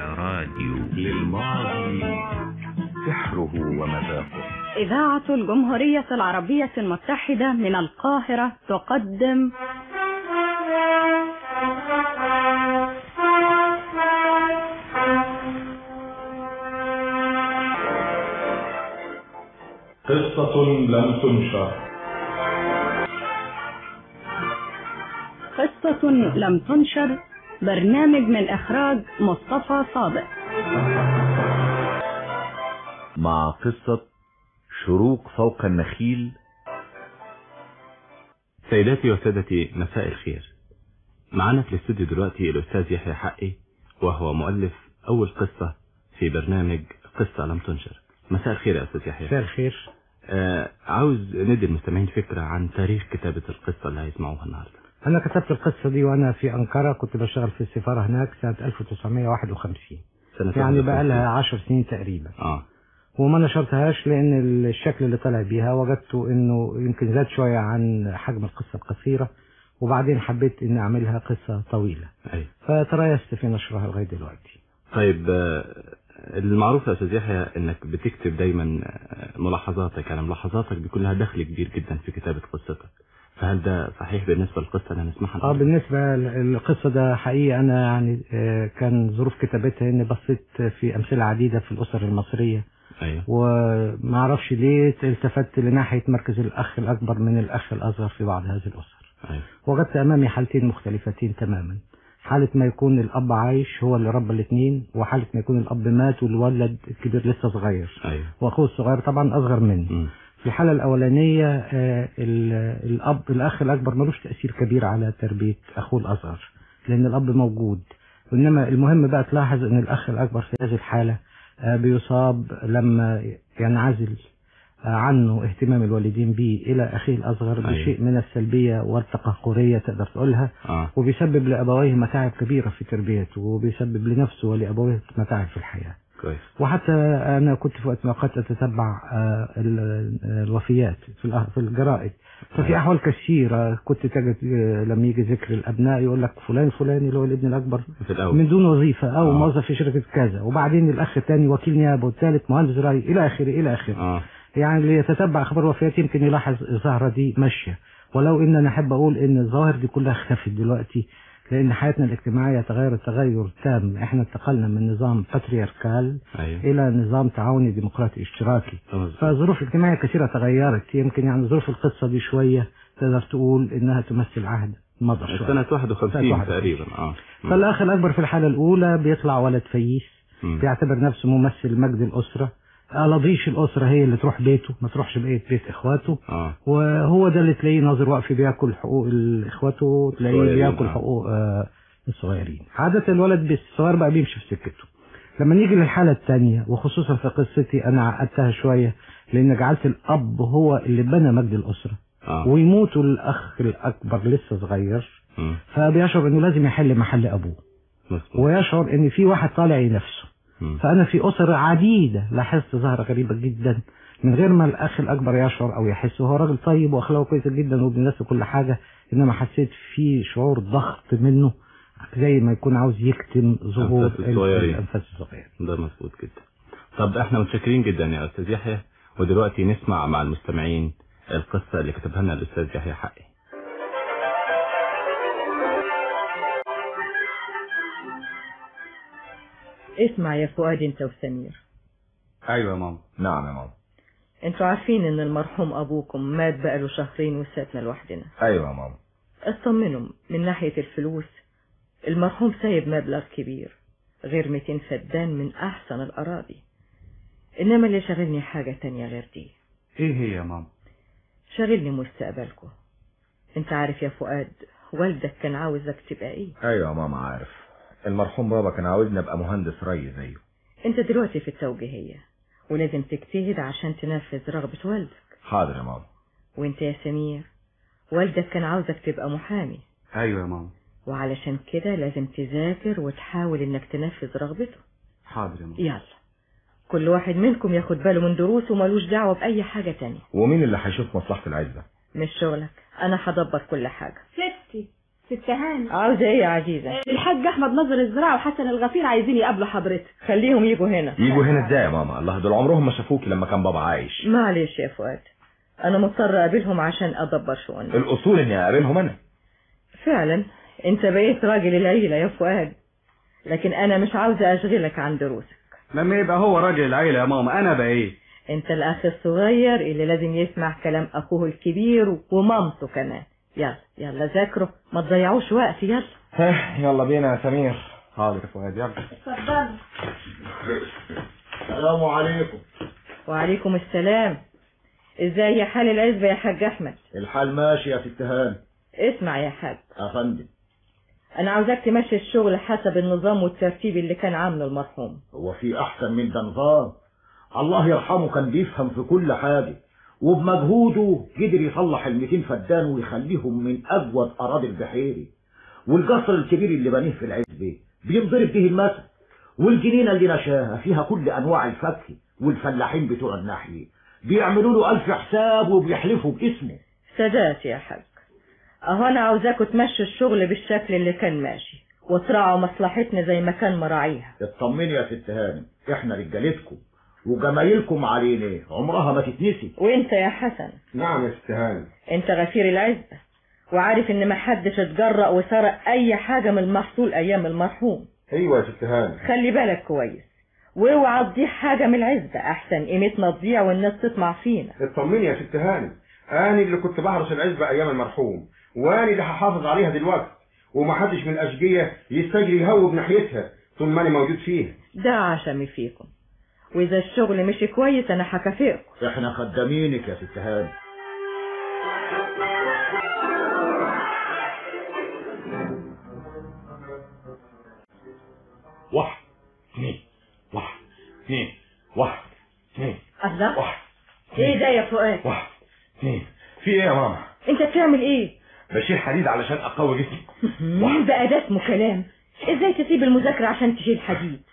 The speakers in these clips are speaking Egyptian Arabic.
يا راديو للماضي سحره ومذاقه إذاعة الجمهورية العربية المتحدة من القاهرة تقدم قصة لم تنشر قصة لم تنشر برنامج من إخراج مصطفى صادق مع قصة شروق فوق النخيل سيداتي وسادتي مساء الخير معنا في الاستوديو دلوقتي الأستاذ يحيى حقي وهو مؤلف أول قصة في برنامج قصة لم تنشر مساء الخير يا أستاذ يحيى مساء الخير آه عاوز ندي المستمعين فكرة عن تاريخ كتابة القصة اللي هيسمعوها النهاردة أنا كتبت القصة دي وأنا في أنقرة كنت بشتغل في السفارة هناك سنة 1951 سنة يعني بقى 51. لها 10 سنين تقريبا اه وما نشرتهاش لأن الشكل اللي طلع بيها وجدته إنه يمكن زاد شوية عن حجم القصة القصيرة وبعدين حبيت إني أعملها قصة طويلة أي فتريثت في نشرها لغاية دلوقتي طيب آه، المعروف يا أستاذ يحيى إنك بتكتب دايما آه، ملاحظاتك يعني ملاحظاتك بيكون لها دخل كبير جدا في كتابة قصتك فهل ده صحيح بالنسبة للقصة اللي هنسمعها اه النهاردة؟ بالنسبة للقصة ده حقيقي أنا يعني آه، كان ظروف كتابتها إني بصيت في أمثلة عديدة في الأسر المصرية أيوه وما اعرفش ليه التفت لناحية مركز الأخ الأكبر من الأخ الأصغر في بعض هذه الأسر أيوه وجدت أمامي حالتين مختلفتين تماما حالة ما يكون الأب عايش هو اللي ربى الاثنين وحالة ما يكون الأب مات والولد الكبير لسه صغير أيوه وأخوه الصغير طبعا أصغر منه مم. في الحالة الأولانية آه، ال- الأب الأخ الأكبر ملوش تأثير كبير على تربية أخوه الأصغر لأن الأب موجود وإنما المهم بقى تلاحظ إن الأخ الأكبر في هذه الحالة آه، بيصاب لما ينعزل آه، عنه اهتمام الوالدين به إلى أخيه الأصغر أيوة. بشيء من السلبية والتقهقرية تقدر تقولها اه وبيسبب لأبويه متاعب كبيرة في تربيته وبيسبب لنفسه ولأبويه متاعب في الحياة كويس وحتى انا كنت في وقت من الاوقات اتتبع آه، ال- آه، الوفيات في الأ- في الجرائد ففي احوال كثيره كنت تجد آه، لما يجي ذكر الابناء يقول لك فلان فلاني اللي هو الابن الاكبر في الأول من دون وظيفه او آه. موظف في شركه كذا وبعدين الاخ الثاني وكيل نيابه والثالث مهندس ري الى اخره الى اخره اه يعني اللي يتتبع اخبار الوفيات يمكن يلاحظ الظاهره دي ماشيه ولو ان انا احب اقول ان الظواهر دي كلها اختفت دلوقتي لان حياتنا الاجتماعيه تغيرت تغير تام احنا انتقلنا من نظام باترياركال أيوه الى نظام تعاوني ديمقراطي اشتراكي مظبوط. فالظروف الاجتماعيه كثيره تغيرت يمكن يعني ظروف القصه دي شويه تقدر تقول انها تمثل عهد مضى شويه سنة 51 سنة 51. تقريبا اه مم. فالاخ الاكبر في الحاله الاولى بيطلع ولد فييس مم. بيعتبر نفسه ممثل مجد الاسره قلاضيش الاسره هي اللي تروح بيته ما تروحش بقيه بيت اخواته اه وهو ده اللي تلاقيه ناظر واقف بياكل حقوق ال- اخواته تلاقيه الصغيرين، بياكل آه. حقوق آه الصغيرين عادة الولد الصغير بقى بيمشي في سكته لما نيجي للحالة الثانية وخصوصا في قصتي أنا عقدتها شوية لأن جعلت الأب هو اللي بنى مجد الأسرة اه ويموت الأخ الأكبر لسه صغير مم. فبيشعر إنه لازم يحل محل أبوه مظبوط ويشعر إن في واحد طالع ينافسه مم. فأنا في أسر عديدة لاحظت ظاهرة غريبة جدا من غير ما الأخ الأكبر يشعر أو يحس هو راجل طيب وأخلاقه كويسة جدا وابن الناس وكل حاجة إنما حسيت في شعور ضغط منه زي ما يكون عاوز يكتم ظهور أنفاس الصغيرين. الأنفاس الصغيرين ده مظبوط جدا طب احنا متشكرين جدا يا استاذ يحيى ودلوقتي نسمع مع المستمعين القصة اللي كتبها لنا الاستاذ يحيى حقي اسمع يا فؤاد انت وسمير ايوه يا ماما نعم يا ماما انتوا عارفين ان المرحوم ابوكم مات بقاله شهرين وساتنا لوحدنا ايوه يا ماما اطمنوا من ناحية الفلوس المرحوم سايب مبلغ كبير غير 200 فدان من احسن الاراضي انما اللي شاغلني حاجة تانية غير دي ايه هي يا ماما شاغلني مستقبلكم انت عارف يا فؤاد والدك كان عاوزك تبقى ايه ايوه يا ماما عارف المرحوم بابا كان عاوزني ابقى مهندس ري زيه انت دلوقتي في التوجيهية ولازم تجتهد عشان تنفذ رغبة والدك حاضر يا ماما وانت يا سمير والدك كان عاوزك تبقى محامي ايوه يا ماما وعلشان كده لازم تذاكر وتحاول انك تنفذ رغبته حاضر يا ماما يلا كل واحد منكم ياخد باله من دروسه وملوش دعوة بأي حاجة تانية ومين اللي هيشوف مصلحة العزة مش شغلك أنا هدبر كل حاجة ستي ست هاني عاوزة ايه يا عزيزة الحاج احمد نظر الزراعة وحسن الغفير عايزين يقابلوا حضرتك خليهم يجوا هنا يجوا هنا ازاي يا ماما الله دول عمرهم ما شافوكي لما كان بابا عايش معلش يا فؤاد انا مضطر اقابلهم عشان ادبر شؤوني الاصول اني اقابلهم انا فعلا انت بقيت راجل العيلة يا فؤاد لكن انا مش عاوزة اشغلك عن دروسك لما يبقى هو راجل العيلة يا ماما انا بقى ايه انت الاخ الصغير اللي لازم يسمع كلام اخوه الكبير ومامته كمان يلا يلا ذاكروا ما تضيعوش وقت يلا ها يلا بينا يا سمير حاضر يا فؤاد يلا اتفضلوا السلام عليكم وعليكم السلام ازاي يا حال العزبة يا حاج احمد الحال ماشي يا ست هاني اسمع يا حاج يا فندم انا عاوزاك تمشي الشغل حسب النظام والترتيب اللي كان عامله المرحوم هو في احسن من ده نظام الله يرحمه كان بيفهم في كل حاجة وبمجهوده قدر يصلح ال 200 فدان ويخليهم من اجود اراضي البحيري والقصر الكبير اللي بنيه في العزبة بينضرب به المثل والجنينة اللي نشاها فيها كل انواع الفاكهة والفلاحين بتوع الناحية بيعملوا له الف حساب وبيحلفوا باسمه سادات يا حاج اهو انا عاوزاكوا تمشوا الشغل بالشكل اللي كان ماشي وتراعوا مصلحتنا زي ما كان مراعيها اطمني يا ست هانم احنا رجالتكم وجمايلكم علينا عمرها ما تتنسي وانت يا حسن نعم يا ست هاني انت غفير العزة وعارف ان محدش اتجرأ وسرق اي حاجة من المحصول ايام المرحوم ايوه يا ست هاني خلي بالك كويس واوعى تضيع حاجة من العزة احسن قيمتنا تضيع والناس تطمع فينا اطمني يا ست هاني انا اللي كنت بحرس العزبة ايام المرحوم وانا اللي هحافظ عليها دلوقتي ومحدش من الاشقية يستجري يهوب ناحيتها طول ما انا موجود فيها ده عشمي فيكم واذا الشغل مشي كويس انا هكافئكم احنا خدامينك يا ست هاني واحد اثنين واحد اثنين واحد اثنين الله واحد ايه ده يا فؤاد واحد اثنين في ايه يا ماما انت بتعمل ايه بشيل حديد علشان اقوي جسمي مم، بقى ده اسمه كلام ازاي تسيب المذاكرة عشان تشيل حديد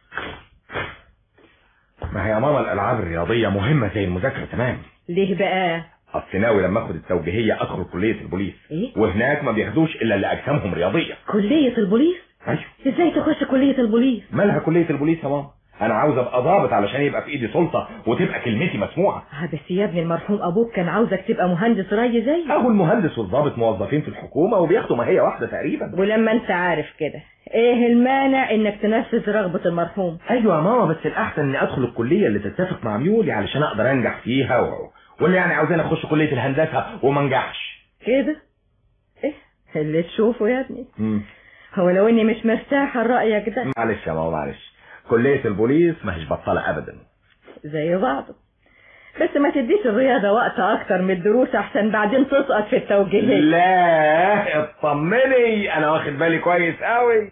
ما هي يا ماما الالعاب الرياضيه مهمه زي المذاكره تمام ليه بقى اصل ناوي لما اخد التوجيهيه ادخل كليه البوليس ايه وهناك ما بياخدوش الا اللي اجسامهم رياضيه كلية البوليس ايوه ازاي تخش كلية البوليس مالها كليه البوليس يا ماما انا عاوز ابقى ضابط علشان يبقى في ايدي سلطه وتبقى كلمتي مسموعه آه، بس يا ابني المرحوم ابوك كان عاوزك تبقى مهندس ري زي اهو المهندس والضابط موظفين في الحكومه وبياخدوا ما هي واحده تقريبا ولما انت عارف كده ايه المانع انك تنفذ رغبة المرحوم ايوه يا ماما بس الاحسن اني ادخل الكليه اللي تتفق مع ميولي علشان اقدر انجح فيها و... واللي يعني عاوزاني اخش كليه الهندسه وما انجحش كده ايه اللي تشوفه يا ابني مم. هو لو اني مش مرتاحة لرأيك ده معلش يا ماما معلش كليه البوليس ما هيش بطاله ابدا زي بعضه بس ما تديش الرياضة وقت اكتر من الدروس احسن بعدين تسقط في التوجيهات لا اطمني انا واخد بالي كويس قوي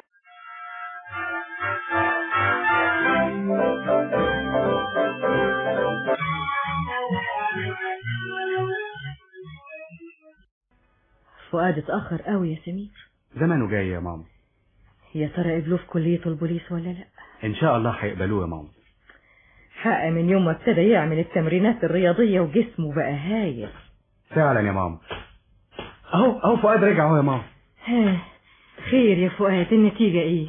فؤاد اتأخر قوي يا سمير زمانه جاي يا ماما يا ترى قبلوه في كلية البوليس ولا لا ان شاء الله هيقبلوه يا ماما حق من يوم ما ابتدى يعمل التمرينات الرياضية وجسمه بقى هايل فعلا يا ماما اهو اهو فؤاد رجع اهو يا ماما ها خير يا فؤاد النتيجة ايه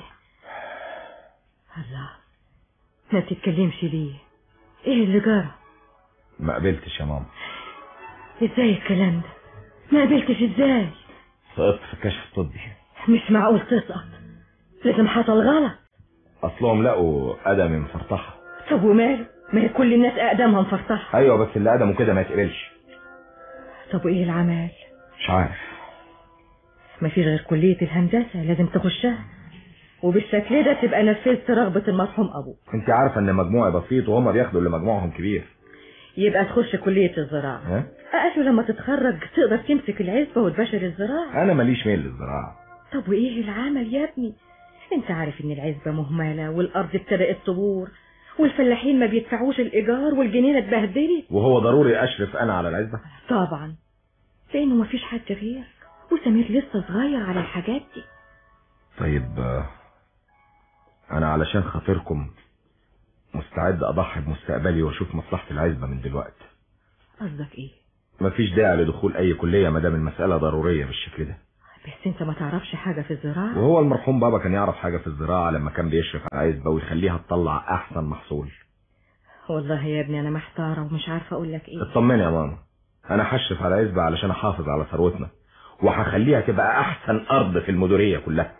الله ما تتكلمش ليه ايه اللي جرى ما قبلتش يا ماما ازاي الكلام ده ما قبلتش ازاي سقطت في الكشف الطبي مش معقول تسقط لازم حصل غلط اصلهم لقوا قدمي مفرطحه طب وماله ما هي كل الناس اقدامها مفرطحة ايوه بس اللي قدمه كده ما يتقبلش طب وايه العمل مش عارف ما فيش غير كلية الهندسة لازم تخشها وبالشكل ده تبقى نفذت رغبة المرحوم ابوك انت عارفه ان مجموعي بسيط وهم بياخدوا اللي مجموعهم كبير يبقى تخش كلية الزراعة ها قالوا لما تتخرج تقدر تمسك العزبة وتباشر الزراعة انا ماليش ميل للزراعه طب وايه العمل يا ابني انت عارف ان العزبة مهملة والارض ابتدأت تبور والفلاحين ما بيدفعوش الايجار والجنينة اتبهدلت وهو ضروري اشرف انا على العزبه طبعا لانه ما فيش حد غيرك وسمير لسه صغير على الحاجات دي طيب آه، انا علشان خاطركم مستعد اضحي بمستقبلي واشوف مصلحه العزبه من دلوقتي قصدك ايه مفيش داعي لدخول اي كليه ما دام المساله ضروريه بالشكل ده بس انت ما تعرفش حاجة في الزراعة وهو المرحوم بابا كان يعرف حاجة في الزراعة لما كان بيشرف على عزبة ويخليها تطلع أحسن محصول والله يا ابني انا محتارة ومش عارفة اقول لك ايه اطمني يا ماما أنا هشرف على عزبة علشان أحافظ على ثروتنا وهخليها تبقى أحسن أرض في المديرية كلها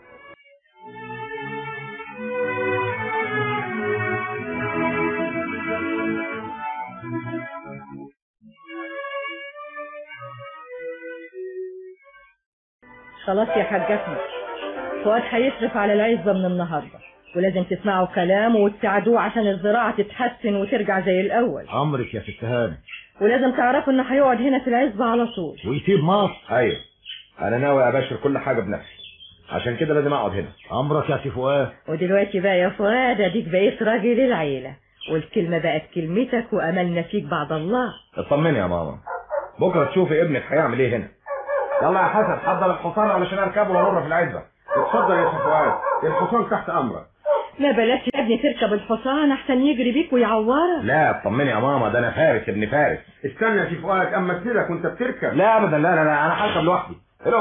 خلاص يا حاج احمد فؤاد هيصرف على العزبة من النهاردة ولازم تسمعوا كلامه وتساعدوه عشان الزراعة تتحسن وترجع زي الأول امرك يا ست هاني ولازم تعرفوا إنه هيقعد هنا في العزبة على طول ويسيب مصر أيوه أنا ناوي أباشر كل حاجة بنفسي عشان كده لازم أقعد هنا امرك يا سي فؤاد ودلوقتي بقى يا فؤاد اديك بقيت راجل العيلة والكلمة بقت كلمتك وأملنا فيك بعد الله اطمني يا ماما بكرة تشوفي ابنك هيعمل إيه هنا يلا يا حسن حضر الحصان علشان أركبه وأمر في العزبة اتفضل يا سي فؤاد الحصان تحت امرك ما بلاش يا ابني تركب الحصان أحسن يجري بيك ويعورك لا اطمني يا ماما ده أنا فارس ابن فارس استنى يا سي فؤاد اما اسندك وانت بتركب لا أبدا لا لا لا أنا هركب لوحدي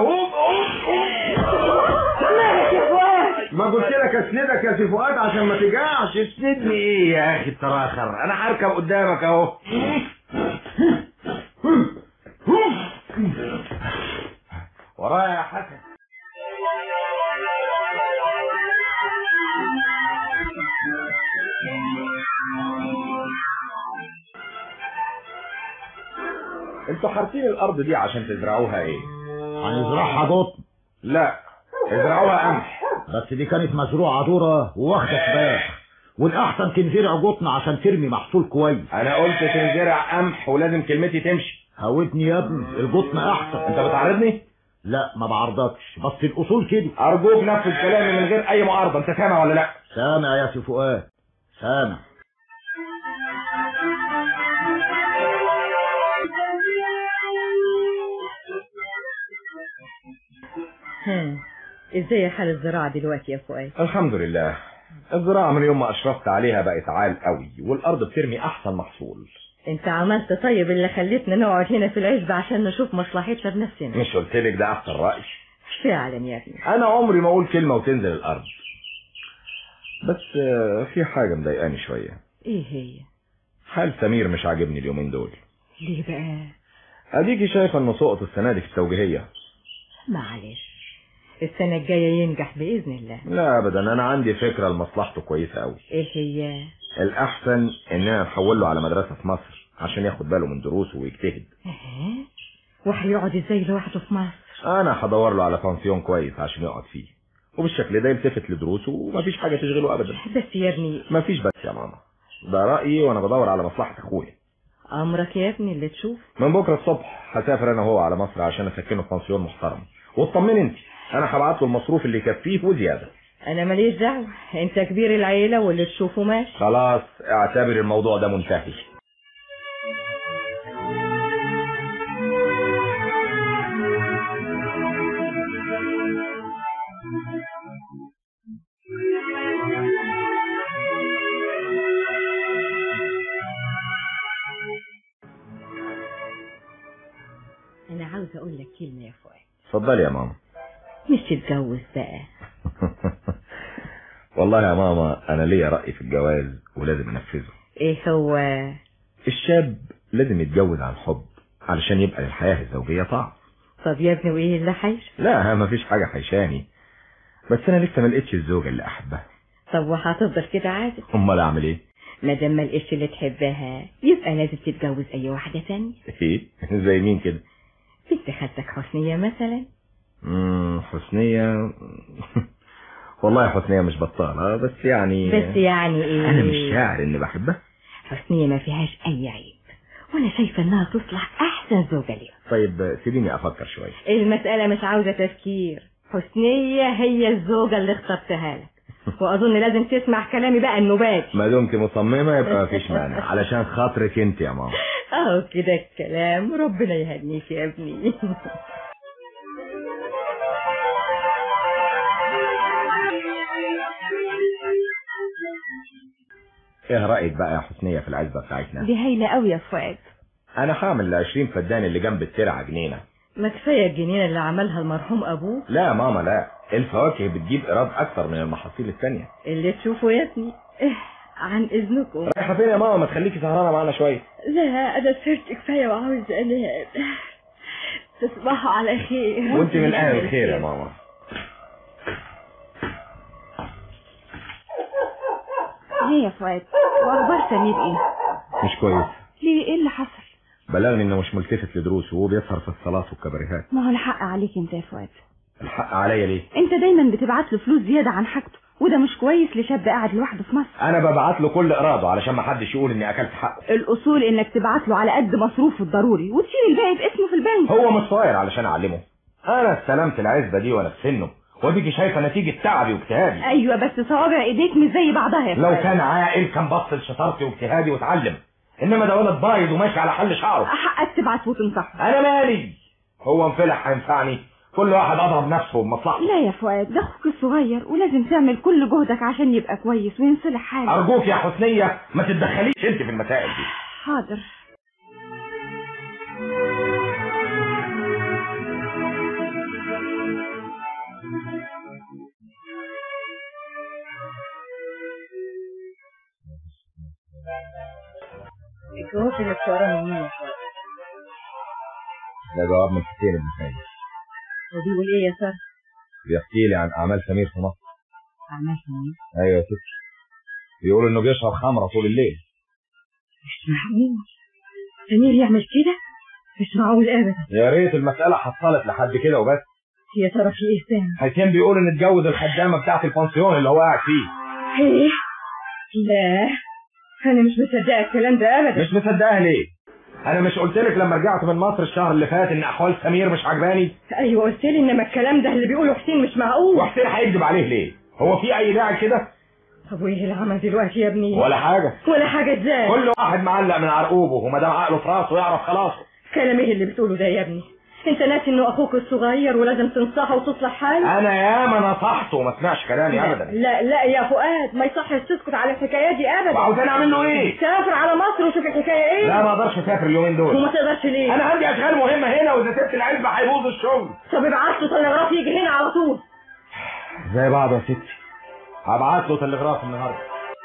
مالك يا فؤاد ما قلت لك اسندك يا سي فؤاد عشان ما تجعش تسندني إيه يا أخي التراخر أنا هركب قدامك أهو ورايا يا حسن انتوا حارسين الارض دي عشان تزرعوها ايه هنزرعها قطن لا ازرعوها قمح بس دي كانت مزروعه ذره وواخده فراخ والاحسن تنزرع قطن عشان ترمي محصول كويس انا قلت تنزرع قمح ولازم كلمتي تمشي هودني يا ابني القطن احسن انت بتعارضني لا ما بعرضكش بس الاصول كده ارجوك نفذ كلامي من غير اي معارضه انت سامع ولا لا سامع يا سي فؤاد سامع هم. ازاي حال الزراعة دلوقتي يا فؤاد الحمد لله الزراعه من يوم ما اشرفت عليها بقت عال قوي والارض بترمي احسن محصول انت عملت طيب اللي خليتنا نقعد هنا في العزبة عشان نشوف مصلحتنا بنفسنا مش قلت لك ده احسن راي فعلا يا ابني انا عمري ما اقول كلمه وتنزل الارض بس آه، في حاجه مضايقاني شويه ايه هي حال سمير مش عاجبني اليومين دول ليه بقى اديكي شايفه انه سقط السنه دي في التوجيهيه معلش السنة الجاية ينجح بإذن الله لا ابدا انا عندي فكره لمصلحته كويسه قوي ايه هي الاحسن اننا نحول له على مدرسه في مصر عشان ياخد باله من دروسه ويجتهد اه وهيقعد ازاي لوحده في مصر انا هدور له على بانسيون كويس عشان يقعد فيه وبالشكل ده يلتفت لدروسه ومفيش حاجه تشغله ابدا بس يا ابني مفيش بس يا ماما ده رايي وانا بدور على مصلحه اخويا امرك يا ابني اللي تشوف من بكره الصبح هسافر انا وهو على مصر عشان اسكنه في بانسيون محترم واطمني انت انا هبعت له المصروف اللي يكفيه وزياده انا ماليش دعوة انت كبير العيلة واللي تشوفه ماشي خلاص اعتبر الموضوع ده منتهي انا عاوزة اقول لك كلمة يا فؤاد اتفضلي يا ماما مش تتجوز بقى والله يا ماما انا ليا راي في الجواز ولازم انفذه ايه هو الشاب لازم يتجوز عن حب علشان يبقى للحياه الزوجيه طعم طب يا ابني وايه اللي حيش لا مفيش حاجه حيشاني بس انا لسه ما لقيتش الزوجه اللي احبها طب وهتفضل كده عادي امال اعمل ايه ما دام ما لقيتش اللي تحبها يبقى لازم تتجوز اي واحدة تانية ايه زي مين كده بنت خالتك حسنية مثلا امم حسنيه والله حسنيه مش بطاله بس يعني بس يعني ايه انا مش شاعر اني بحبها حسنية ما فيهاش اي عيب وانا شايفة انها تصلح احسن زوجة ليها طيب سيبيني افكر شويه المسألة مش عاوزة تفكير حسنية هي الزوجة اللي اخترتها لك واظن لازم تسمع كلامي بقى النبات ما دمت مصممه يبقى مفيش مانع علشان خاطرك انت يا ماما اهو كده الكلام ربنا يهنيك يا ابني ايه رايك بقى يا حسنيه في العزبه بتاعتنا دي هايلة قوي يا فؤاد انا هعمل ال 20 فدان اللي جنب الترعه جنينه ما كفايه الجنينه اللي عملها المرحوم ابوه لا يا ماما لا الفواكه بتجيب ايراد اكتر من المحاصيل التانية اللي تشوفه يا ابني إيه عن اذنكم رايحة فين يا ماما ما تخليكي سهرانة معانا شوية لا انا سهرت كفايه وعاوز انام تصبحوا على خير وانت من اهل الخير يا ماما ليه يا فؤاد واخبار سمير ايه مش كويس ليه ايه اللي حصل بلغني انه مش ملتفت لدروسه وهو بيسهر في الصلاة والكباريهات ما هو الحق عليك انت يا فؤاد الحق عليا ليه انت دايما بتبعت له فلوس زياده عن حاجته وده مش كويس لشاب قاعد لوحده في مصر انا ببعت له كل اراده علشان ما حدش يقول اني اكلت حقه الاصول انك تبعت له على قد مصروفه الضروري وتشيل الباقي باسمه في البنك هو مش صغير علشان اعلمه انا استلمت العزبه دي وانا في سنه وديكي شايفه نتيجه تعبي واجتهادي ايوه بس صوابع ايديك مش زي بعضها يا لو فؤاد كان عاقل كان بص لشطارتي واجتهادي واتعلم انما ده ولد بايظ وماشي على حل شعره حقك تبعت وتنصحه انا مالي هو انفلح هينفعني كل واحد اضرب نفسه بمصلحته لا يا فؤاد ده اخوك الصغير ولازم تعمل كل جهدك عشان يبقى كويس وينصلح حاله ارجوك يا حسنيه ما تتدخليش انت في المسائل دي حاضر الجواب اللي بتقرا من مين ده جواب من حسين بن خالد وبيقول ايه يا ساره بيحكي لي عن اعمال سمير في مصر عمال سمير ايوه يا ستي بيقول انه بيشرب خمره طول الليل مش معقول سمير يعمل كده مش معقول ابدا يا ريت المساله حصلت لحد كده وبس يا ترى في ايه تاني حسين بيقول ان اتجوز الخدامه بتاعت البنسيون اللي هو قاعد فيه ايه لا انا مش مصدقه الكلام ده ابدا مش مصدقها ليه انا مش قلت لك لما رجعت من مصر الشهر اللي فات ان احوال سمير مش عجباني ايوه قلت لي انما الكلام ده اللي بيقوله حسين مش معقول وحسين هيكذب عليه ليه هو في اي داعي كده طب وايه اللي عمل دلوقتي يا ابني ولا حاجه ولا حاجه ازاي كل واحد معلق من عرقوبه وما دام عقله في راسه يعرف خلاصه كلام ايه اللي بتقوله ده يا ابني انت ناسي انه اخوك الصغير ولازم تنصحه وتصلح حاله انا ياما نصحته وما سمعش كلامي لا, ابدا لا لا يا فؤاد ما يصحش تسكت على الحكايات دي ابدا وعاوزاني اعمل له ايه سافر على مصر وشوف الحكايه ايه لا ما اقدرش اسافر اليومين دول وما تقدرش ليه انا عندي اشغال مهمه هنا واذا سبت العلبه هيبوظ الشغل طب ابعت له تلغراف يجي هنا على طول زي بعض يا ستي هبعت له تلغراف النهارده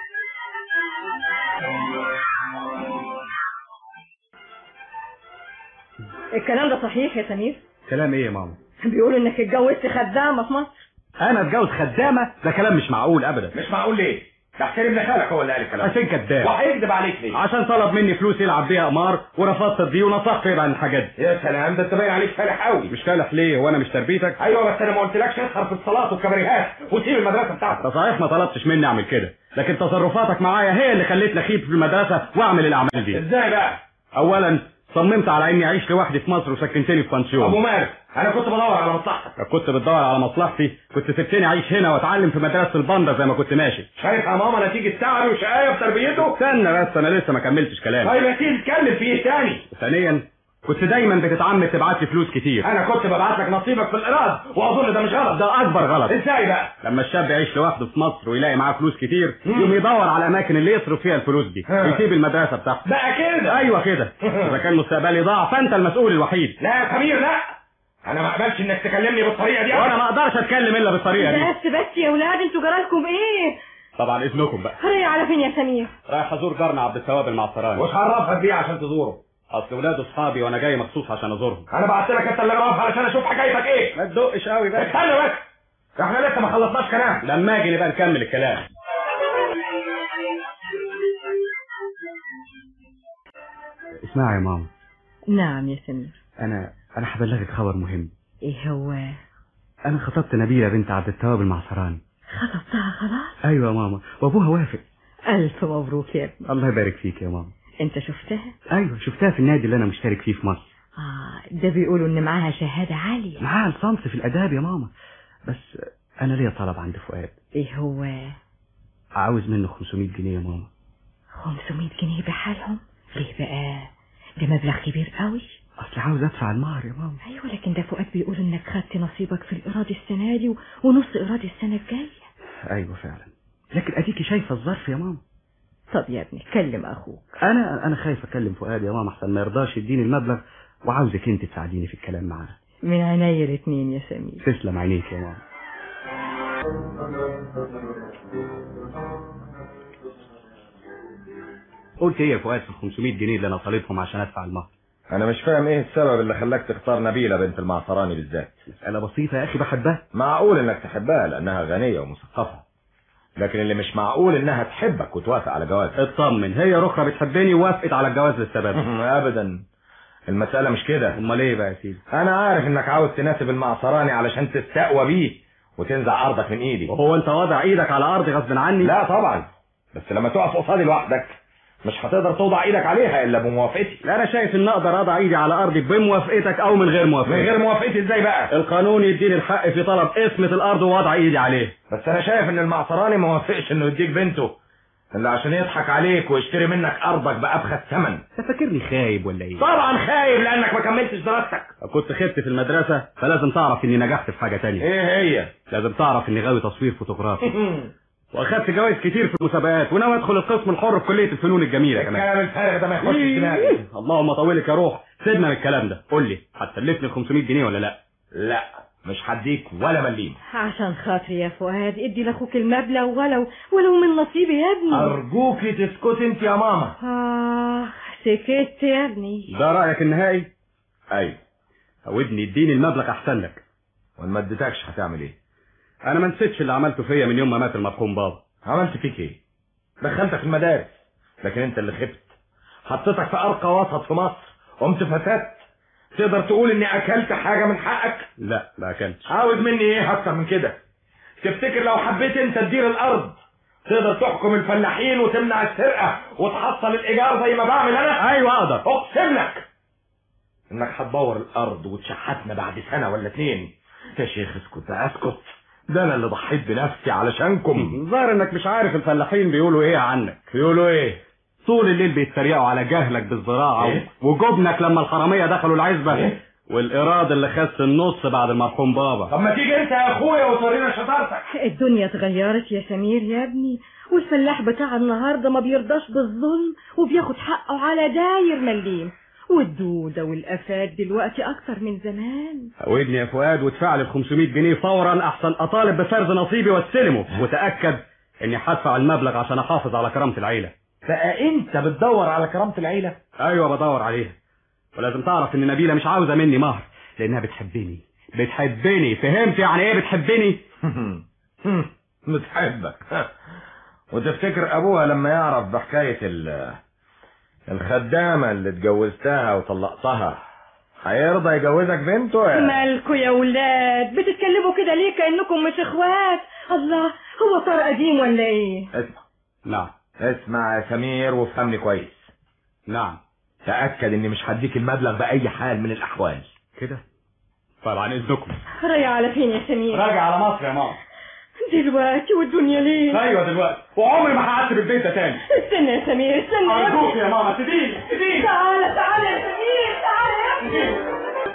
الكلام ده صحيح يا سمير كلام ايه يا ماما بيقولوا انك اتجوزت خدامه في مصر انا اتجوز خدامه ده كلام مش معقول ابدا مش معقول ليه ده حسين ابن خالك هو اللي قال الكلام حسين كذاب وهيكذب عليك ليه عشان طلب مني فلوس يلعب بيها قمار ورفضت دي ونصحت يبعد عن الحاجات دي يا سلام ده انت باين عليك فالح قوي مش فالح ليه وانا مش تربيتك ايوه بس انا ما قلتلكش اسهر في الصلاه والكباريهات وسيب المدرسه بتاعتك انت صحيح ما طلبتش مني اعمل كده لكن تصرفاتك معايا هي اللي خلتني اخيب في المدرسه واعمل الاعمال دي ازاي بقى اولا صممت على اني اعيش لوحدي في مصر وسكنتني في ابو بنسيون مالك انا كنت بدور على مصلحتك لو كنت بتدور على مصلحتي كنت سبتني اعيش هنا واتعلم في مدرسه البندر زي ما كنت ماشي شايف يا ماما نتيجه تعبي وشقايه في تربيته استنى بس انا لسه ما كملتش كلامي طيب يا سيدي اتكلم في ايه تاني ثانيا كنت دايما بتتعمد تبعت لي فلوس كتير انا كنت ببعت لك نصيبك في الايراد واظن ده مش غلط ده اكبر غلط ازاي بقى لما الشاب يعيش لوحده في مصر ويلاقي معاه فلوس كتير مم. يقوم يدور على الاماكن اللي يصرف فيها الفلوس دي ها. ويسيب المدرسه بتاعته بقى كده ايوه كده اذا كان مستقبلي ضاع فانت المسؤول الوحيد لا يا سمير لا انا ما اقبلش انك تكلمني بالطريقه دي وانا ما اقدرش اتكلم الا بالطريقه دي بس بس يا ولاد انتوا جرالكم ايه طبعا اذنكم بقى رايح على فين يا سمير رايح ازور جارنا عبد التواب المعصراني وش عرفك بيه عشان تزوره اصل ولاد اصحابي وانا جاي مخصوص عشان ازورهم انا بعت لك انت اللي جراف علشان اشوف حكايتك ايه ما تدقش قوي بقى استنى بس احنا لسه ما خلصناش كلام لما اجي نبقى نكمل الكلام اسمعي يا ماما نعم يا سمير انا انا هبلغك خبر مهم ايه هو انا خطبت نبيله بنت عبد التواب المعصراني خطبتها خلاص ايوه يا ماما وابوها وافق الف مبروك يا ابني الله يبارك فيك يا ماما انت شفتها ايوه شفتها في النادي اللي انا مشترك فيه في مصر اه ده بيقولوا ان معاها شهاده عاليه معاها الصنف في الاداب يا ماما بس انا ليا طلب عند فؤاد ايه هو عاوز منه 500 جنيه يا ماما 500 جنيه بحالهم ليه بقى ده مبلغ كبير قوي اصل عاوز ادفع المهر يا ماما ايوه لكن ده فؤاد بيقول انك خدت نصيبك في الايراد السنه دي و- ونص ايراد السنه الجايه ايوه فعلا لكن اديكي شايفه الظرف يا ماما طب يا ابني كلم اخوك انا انا خايف اكلم فؤاد يا ماما احسن ما يرضاش يديني المبلغ وعاوزك انت تساعديني في الكلام معاه من عينيا الاتنين يا سمير تسلم عينيك يا ماما قلت ايه يا فؤاد في ال 500 جنيه اللي انا طالبهم عشان ادفع المهر انا مش فاهم ايه السبب اللي خلاك تختار نبيلة بنت المعصراني بالذات مسألة بسيطة يا اخي بحبها معقول انك تحبها لانها غنية ومثقفة لكن اللي مش معقول انها تحبك وتوافق على جوازك اطمن هي رخرة بتحبني ووافقت على الجواز للسبب ابدا المسألة مش كده امال ايه بقى يا سيدي انا عارف انك عاوز تناسب المعصراني علشان تستقوى بيه وتنزع ارضك من ايدي وهو انت واضع ايدك على ارضي غصب عني لا طبعا بس لما تقف قصادي لوحدك مش هتقدر توضع ايدك عليها الا بموافقتي لا انا شايف ان اقدر اضع ايدي على ارضي بموافقتك او من غير موافقتك من غير موافقتي ازاي بقى القانون يديني الحق في طلب اسمة الارض ووضع ايدي عليه بس انا شايف ان المعصراني ما وافقش انه يديك بنته الا عشان يضحك عليك ويشتري منك ارضك بابخس ثمن انت فاكرني خايب ولا ايه طبعا خايب لانك ما كملتش دراستك كنت خبت في المدرسة فلازم تعرف اني نجحت في حاجة تانية ايه هي لازم تعرف اني غاوي تصوير فوتوغرافي واخدت جوائز كتير في المسابقات وناوي ادخل القسم الحر في كلية الفنون الجميلة كمان الكلام الفارغ ده ما يخش إيه. دماغي اللهم طولك يا روح سيبنا من الكلام ده قول لي هتسلفني ال 500 جنيه ولا لا لا مش هديك ولا مليم عشان خاطري يا فؤاد ادي لاخوك المبلغ ولو ولو من نصيبي يا ابني ارجوكي تسكتي انت يا ماما آه سكت يا ابني ده رأيك النهائي ايوه او ابني اديني المبلغ احسن لك وان ما اديتكش هتعمل ايه انا ما نسيتش اللي عملته فيا من يوم ما مات المرحوم بابا عملت فيك ايه دخلتك المدارس لكن انت اللي خبت حطيتك في ارقى وسط في مصر قمت فسدت تقدر تقول اني اكلت حاجه من حقك لا ما اكلتش عاوز مني ايه اكتر من كده تفتكر لو حبيت انت تدير الارض تقدر تحكم الفلاحين وتمنع السرقه وتحصل الايجار زي ما بعمل انا ايوه اقدر اقسم لك انك هتدور الارض وتشحتنا بعد سنه ولا اتنين يا شيخ اسكت اسكت ده انا اللي ضحيت بنفسي علشانكم ظاهر انك مش عارف الفلاحين بيقولوا ايه عنك بيقولوا ايه طول الليل بيتريقوا على جهلك بالزراعة إيه؟ وجبنك لما الحرامية دخلوا العزبة إيه؟ والإيراد اللي خس النص بعد المرحوم بابا طب ما تيجي انت يا اخويا وتورينا شطارتك الدنيا اتغيرت يا سمير يا ابني والفلاح بتاع النهارده ما بيرضاش بالظلم وبياخد حقه على داير مليم والدودة والآفات دلوقتي أكتر من زمان ودني يا فؤاد وادفع لي ال 500 جنيه فورا أحسن أطالب بفرز نصيبي واستلمه وتأكد إني هدفع المبلغ عشان أحافظ على كرامة العيلة بقى انت بتدور على كرامه العيله أيوة بدور عليها ولازم تعرف إن نبيلة مش عاوزة مني مهر لأنها بتحبني بتحبني فهمت يعني إيه بتحبني؟ بتحبك وتفتكر ابوها لما يعرف بحكايه ال الخدامه اللي اتجوزتها وطلقتها هيرضى يجوزك بنته يا مالكوا يا ولاد بتتكلموا كده ليه كأنكم مش اخوات الله هو صار قديم ولا ايه اسمع نعم اسمع يا سمير وافهمني كويس نعم تاكد اني مش هديك المبلغ باي حال من الاحوال كده طيب عن إذنكم رايح على فين يا سمير راجع على مصر يا ماما دلوقتي والدنيا ليه ايوه دلوقتي وعمري ما هقعدت في البيت ده تاني استنى يا سمير استنى يا ارجوك ابني يا ماما سيبيني سيبيني تعالى تعالى يا سمير تعالى يا ابني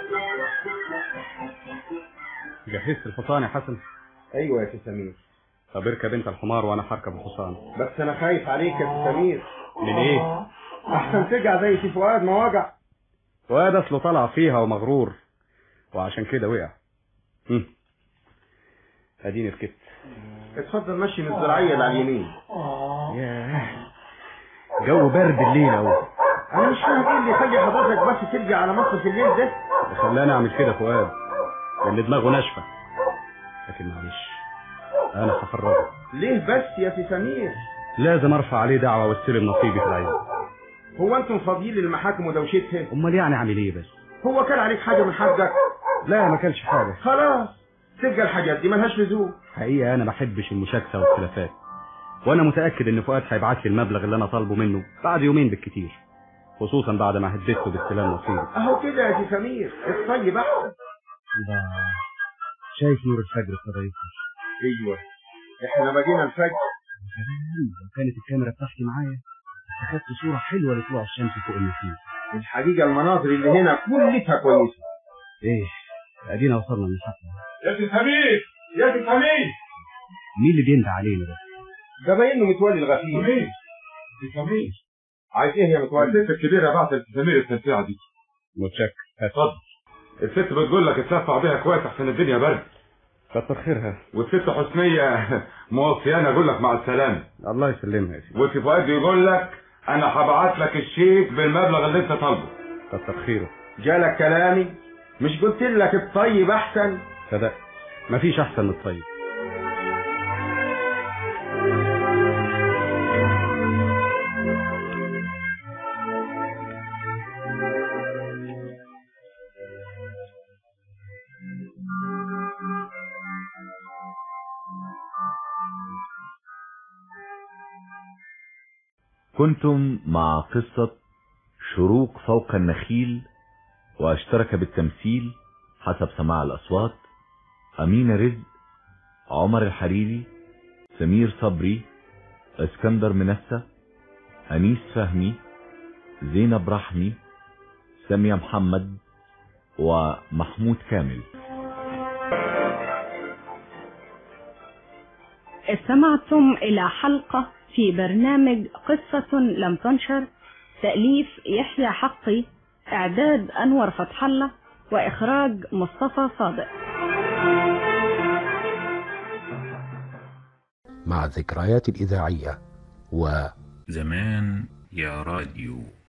جهزت الحصان يا حسن ايوه يا سي سمير طب اركب انت الحمار وانا هركب الحصان بس انا خايف عليك يا سي سمير من ايه احسن ترجع زي سي فؤاد ما وجع واد اصله طلع فيها ومغرور وعشان كده وقع هم. اديني ركبت اتفضل مشي من الزراعيه اللي على اليمين ياه جو برد الليل اهو انا مش فاهم ايه اللي يخلي حضرتك بس ترجع على مصر في الليل ده اللي خلاني اعمل كده فؤاد لان دماغه ناشفه لكن معلش انا هفرجه ليه بس يا سي سمير لازم ارفع عليه دعوه واستلم نصيبي في العين هو انتم فاضيين للمحاكم ودوشتها امال يعني اعمل ايه بس هو كان عليك حاجه من حقك لا ما كانش حاجه خلاص تبقى الحاجات دي ملهاش لزوم حقيقه انا ما بحبش المشاكسه والخلافات وانا متاكد ان فؤاد هيبعت لي المبلغ اللي انا طالبه منه بعد يومين بالكتير خصوصا بعد ما هددته باستلام نصيبي اهو كده يا سي سمير الطيب احسن شايف نور الفجر ابتدى يظهر ايوه احنا بقينا الفجر لو كانت الكاميرا بتاعتي معايا اخدت صوره حلوه لطلوع الشمس فوق النسيم الحقيقه المناظر اللي هنا كلها كويسه ايه ادينا وصلنا من الحفله يا سي سمير يا سي سمير مين اللي بيندى علينا ده ده باين له متولي الغفير سمير سي سمير عايز ايه يا متولي الست الكبيرة بعت لسي سمير التنسيعة دي متشكر اتفضل الست بتقول لك اتلفع بيها كويس عشان الدنيا برد كتر خيرها والست حسنية موصياني اقول لك مع السلامة الله يسلمها يا سيدي وسي فؤاد يقول لك انا هبعت لك الشيك بالمبلغ اللي انت طالبه كتر خيره جالك كلامي مش قلت لك الطيب احسن صدق مفيش احسن من الطيب كنتم مع قصة شروق فوق النخيل واشترك بالتمثيل حسب سماع الأصوات أمين رزق عمر الحريري سمير صبري اسكندر منسة أنيس فهمي زينب رحمي سامية محمد ومحمود كامل استمعتم إلى حلقة في برنامج قصة لم تنشر تأليف يحيى حقي إعداد أنور فتح الله وإخراج مصطفى صادق مع الذكريات الإذاعية و زمان يا راديو